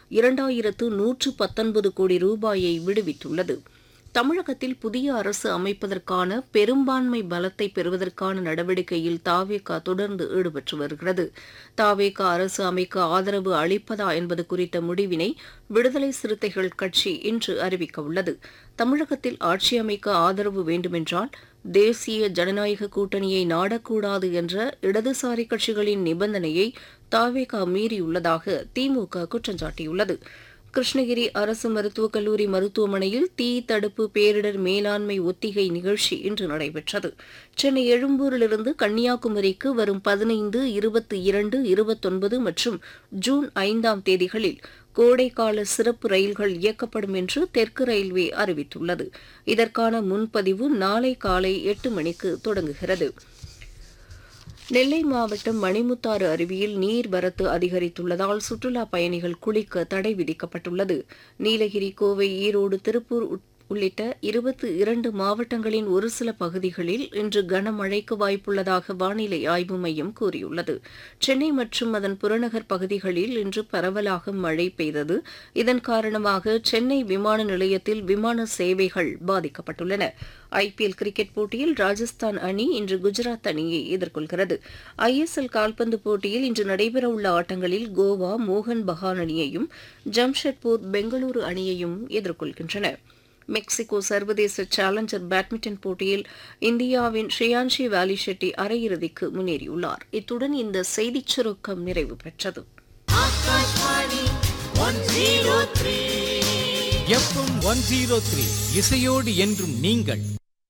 இரண்டாயிரத்து நூற்று பத்தொன்பது கோடி ரூபாயை விடுவித்துள்ளது தமிழகத்தில் புதிய அரசு அமைப்பதற்கான பெரும்பான்மை பலத்தை பெறுவதற்கான நடவடிக்கையில் தாவேகா தொடர்ந்து ஈடுபட்டு வருகிறது தாவேகா அரசு அமைக்க ஆதரவு அளிப்பதா என்பது குறித்த முடிவினை விடுதலை சிறுத்தைகள் கட்சி இன்று அறிவிக்க உள்ளது தமிழகத்தில் ஆட்சி அமைக்க ஆதரவு வேண்டுமென்றால் தேசிய ஜனநாயக கூட்டணியை நாடக்கூடாது என்ற இடதுசாரி கட்சிகளின் நிபந்தனையை தாவேகா மீறியுள்ளதாக திமுக குற்றம் சாட்டியுள்ளது கிருஷ்ணகிரி அரசு மருத்துவக் கல்லூரி மருத்துவமனையில் தீ தடுப்பு பேரிடர் மேலாண்மை ஒத்திகை நிகழ்ச்சி இன்று நடைபெற்றது சென்னை எழும்பூரிலிருந்து கன்னியாகுமரிக்கு வரும் பதினைந்து இருபத்தி இரண்டு இருபத்தொன்பது மற்றும் ஜூன் ஐந்தாம் தேதிகளில் கோடைக்கால சிறப்பு ரயில்கள் இயக்கப்படும் என்று தெற்கு ரயில்வே அறிவித்துள்ளது இதற்கான முன்பதிவு நாளை காலை எட்டு மணிக்கு தொடங்குகிறது நெல்லை மாவட்டம் மணிமுத்தாறு அருவியில் நீர்வரத்து அதிகரித்துள்ளதால் சுற்றுலா பயணிகள் குளிக்க தடை விதிக்கப்பட்டுள்ளது நீலகிரி கோவை ஈரோடு திருப்பூர் உட்- உள்ளிட்ட இருபத்தி இரண்டு மாவட்டங்களின் ஒரு சில பகுதிகளில் இன்று கனமழைக்கு வாய்ப்புள்ளதாக வானிலை ஆய்வு மையம் கூறியுள்ளது சென்னை மற்றும் அதன் புறநகர் பகுதிகளில் இன்று பரவலாக மழை பெய்தது இதன் காரணமாக சென்னை விமான நிலையத்தில் விமான சேவைகள் பாதிக்கப்பட்டுள்ளன ஐபிஎல் கிரிக்கெட் போட்டியில் ராஜஸ்தான் அணி இன்று குஜராத் அணியை எதிர்கொள்கிறது ஐஎஸ்எல் கால்பந்து போட்டியில் இன்று நடைபெறவுள்ள ஆட்டங்களில் கோவா மோகன் பகான் அணியையும் ஜம்ஷெட்பூர் பெங்களூரு அணியையும் எதிர்கொள்கின்றன மெக்சிகோ சர்வதேச சேலஞ்சர் பேட்மிண்டன் போட்டியில் இந்தியாவின் ஷ்ரியான்ஷி வேலி ஷெட்டி அரையிறுதிக்கு முன்னேறியுள்ளார் இத்துடன் இந்த செய்திச் சுருக்கம் நிறைவு பெற்றது எஃப்எம் ஒன் ஜீரோ த்ரீ இசையோடு என்றும் நீங்கள்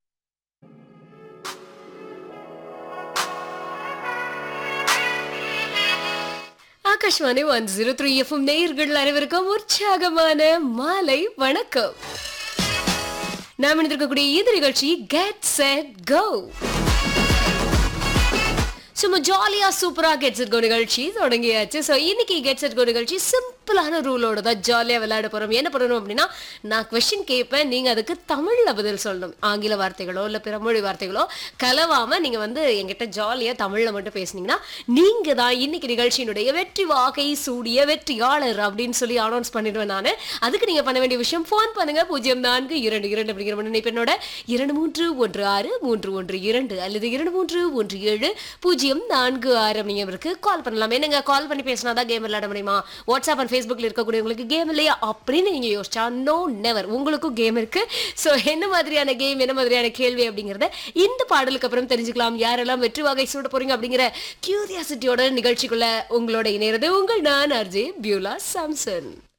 Akashvani one zero three FM நேயர்கள் அனைவருக்கும் உற்சாகமான மாலை வணக்கம் நாம் இணைந்திருக்கக்கூடிய இந்த நிகழ்ச்சி கெட் செட் கோ சும்மா ஜாலியா சூப்பரா கெட் செட் கோ நிகழ்ச்சி தொடங்கியாச்சு ஸோ இன்னைக்கு கெட் செட் கோ நிகழ்ச்சி சிம்பிளான ரூலோட தான் ஜாலியா விளையாட போறோம் என்ன பண்ணணும் அப்படின்னா நான் கொஸ்டின் கேட்பேன் நீங்க அதுக்கு தமிழ்ல பதில் சொல்லணும் ஆங்கில வார்த்தைகளோ இல்ல பிற மொழி வார்த்தைகளோ கலவாம நீங்க வந்து என்கிட்ட ஜாலியா தமிழ்ல மட்டும் பேசுனீங்கன்னா நீங்க தான் இன்னைக்கு நிகழ்ச்சியினுடைய வெற்றி வாகை சூடிய வெற்றியாளர் அப்படின்னு சொல்லி அனௌன்ஸ் பண்ணிடுவேன் நான் அதுக்கு நீங்க பண்ண வேண்டிய விஷயம் ஃபோன் பண்ணுங்க பூஜ்ஜியம் நான்கு இரண்டு இரண்டு அப்படிங்கிற முன்னிணைப்பெண்ணோட இரண்டு மூன்று ஒன்று ஆறு மூன்று ஒன்று இரண்டு அல்லது இரண்டு மூன்று ஒன்று ஏழு பூஜ்ஜியம் நான்கு ஆறு அப்படிங்கிறவருக்கு கால் பண்ணலாம் என்னங்க கால் பண்ணி பேசினா தான் கேம் விளையாட முடியுமா வாட்ஸ்அப் அண்ட் ஃபேஸ்புக்கில் இருக்கக்கூடியவங்களுக்கு கேம் இல்லையா அப்படின்னு நீங்க யோசிச்சா நோ நெவர் உங்களுக்கும் கேம் இருக்கு ஸோ என்ன மாதிரியான கேம் என்ன மாதிரியான கேள்வி அப்படிங்கிறத இந்த பாடலுக்கு அப்புறம் தெரிஞ்சுக்கலாம் யாரெல்லாம் வெற்றி வகை சூட போறீங்க அப்படிங்கிற கியூரியாசிட்டியோட நிகழ்ச்சிக்குள்ள உங்களோட இணையறது உங்கள் நான் அர்ஜே பியூலா சாம்சன்